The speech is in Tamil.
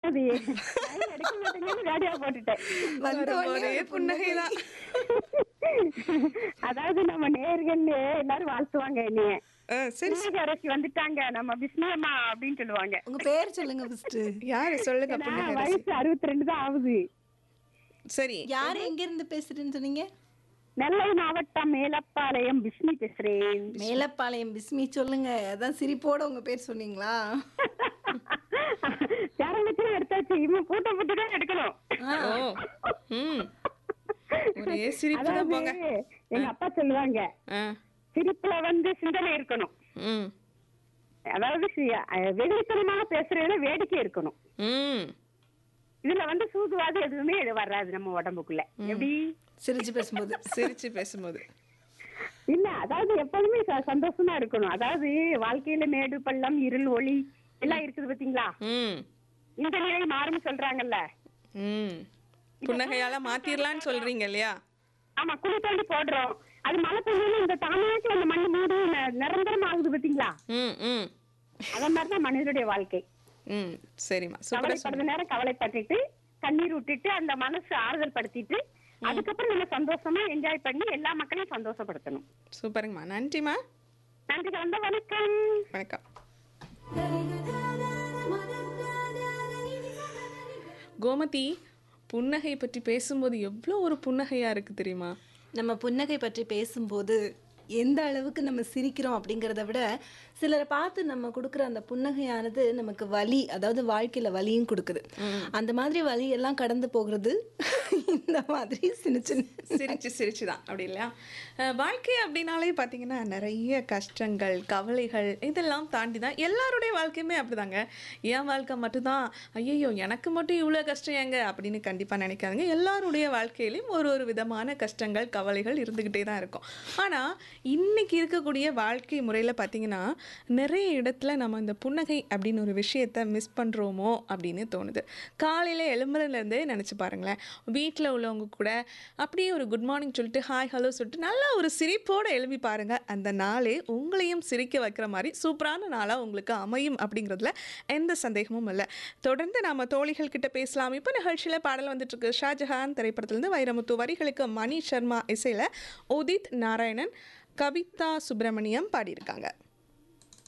அது line எடுக்க மாட்டேங்கன்னு ரேடியோ போட்டுட்டேன் வந்த வரும்போதே உடனே புன்னகைதான் அதாவது நம்ம நேர்கள் எல்லாரும் வாழ்த்துவாங்க என்னைய ஆ, சரி புன்னகை அரசி வந்துட்டாங்க நம்ம விஷ்ணுமா அப்படின்னு சொல்லுவாங்க உங்க பேர் சொல்லுங்க ஃபர்ஸ்ட் யாரு சொல்லுங்க ஏன்னா, புன்னகை அரசி. வயசு அறுபத்தி ரெண்டு தான் ஆகுது சரி யார் எங்க இருந்து பேசுறேன்னு சொன்னீங்க நெல்லை மாவட்டம் மேலப்பாளையம் விஷ்ணு பேசுறேன் மேலப்பாளையம் பிஸ்மி சொல்லுங்க அதான் சிரிப்போட உங்க பேர் சொன்னீங்களா திறமைச்சும் எடுத்தாச்சு இவன் கூட்டம் போட்டு தான் எடுக்கணும் ஓ ம் ஒரே சிரிப்பு தான் அதாவது போங்க எங்க அப்பா சொல்லுவாங்க ஆ சிரிப்புல வந்து சிந்தனை இருக்கணும் ம் அதாவது சி- அஹ் வெகுளித்தனமாக பேசுறதுல வேடிக்கை இருக்கணும் ம் இதுல வந்து சூதுவாது எதுவுமே இது வராது நம்ம உடம்புக்குள்ள எப்படி சிரிச்சு பேசும்போது சிரிச்சு பேசும்போது இல்ல அதாவது எப்போதுமே ச- சந்தோஷமா இருக்கணும் அதாவது வாழ்க்கையில மேடு பள்ளம் இருள் ஒளி எல்லாம் இருக்குது பாத்தீங்களா ம் இந்த நிலை மாறும்னு சொல்றாங்கல்ல ம் புன்னகையால மாத்திரலான்னு சொல்றீங்க இல்லையா ஆமா குழி தோண்டி போடுறோம் அது மழை பெய்யும் இந்த தானாச்சும் அந்த மண் மூடி ந- நிரந்தரம் ஆகுது பாத்தீங்களா ம் ம் அத மாதிரிதான் மனிதனுடைய வாழ்க்கை ம் சரிம்மா சூப்பரா சொன்னீங்க கவலைப்படுற நேரம் கவலைப்பட்டுட்டு கண்ணீர் விட்டுட்டு அந்த மனசு ஆறுதல் படுத்திட்டு அதுக்கப்புறம் நம்ம சந்தோஷமா என்ஜாய் பண்ணி எல்லா மக்களையும் சந்தோஷப்படுத்தணும் சூப்பருங்கம்மா நன்றிம்மா நன்றி கலந்த வணக்கம் வணக்கம் கோமதி புன்னகை பற்றி பேசும்போது எவ்வளோ ஒரு புன்னகையா இருக்கு தெரியுமா நம்ம புன்னகை பற்றி பேசும்போது எந்த அளவுக்கு நம்ம சிரிக்கிறோம் அப்படிங்கிறத விட சிலரை பார்த்து நம்ம கொடுக்குற அந்த புன்னகையானது நமக்கு வலி அதாவது வாழ்க்கையில வலியும் கொடுக்குது அந்த மாதிரி வலி எல்லாம் கடந்து போகிறது இந்த மாதிரி சின்ன சின்ன சிரிச்சு சிரிச்சு தான் அப்படி இல்லையா அஹ் வாழ்க்கை அப்படின்னாலே பார்த்தீங்கன்னா நிறைய கஷ்டங்கள் கவலைகள் இதெல்லாம் தாண்டி தான் எல்லாருடைய வாழ்க்கையுமே அப்படிதாங்க என் வாழ்க்கை மட்டும்தான் ஐயோ எனக்கு மட்டும் இவ்வளோ கஷ்டம் ஏங்க அப்படின்னு கண்டிப்பாக நினைக்காதுங்க எல்லாருடைய வாழ்க்கையிலையும் ஒரு ஒரு விதமான கஷ்டங்கள் கவலைகள் இருந்துக்கிட்டே தான் இருக்கும் ஆனால் இன்னைக்கு இருக்கக்கூடிய வாழ்க்கை முறையில் பார்த்தீங்கன்னா நிறைய இடத்துல நம்ம இந்த புன்னகை அப்படின்னு ஒரு விஷயத்த மிஸ் பண்ணுறோமோ அப்படின்னு தோணுது காலையில் எழும்புறதுலேருந்தே நினச்சி பாருங்களேன் வீட்டில் உள்ளவங்க கூட அப்படியே ஒரு குட் மார்னிங் சொல்லிட்டு ஹாய் ஹலோ சொல்லிட்டு நல்லா ஒரு சிரிப்போடு எழுப்பி பாருங்கள் அந்த நாளே உங்களையும் சிரிக்க வைக்கிற மாதிரி சூப்பரான நாளாக உங்களுக்கு அமையும் அப்படிங்கிறதுல எந்த சந்தேகமும் இல்லை தொடர்ந்து நம்ம தோழிகள் கிட்ட பேசலாம் இப்போ நிகழ்ச்சியில் பாடல் வந்துட்டு இருக்கு ஷாஜஹான் திரைப்படத்திலிருந்து வைரமுத்து வரிகளுக்கு மணி சர்மா இசையில் உதித் நாராயணன் கவிதா சுப்பிரமணியம் பாடியிருக்காங்க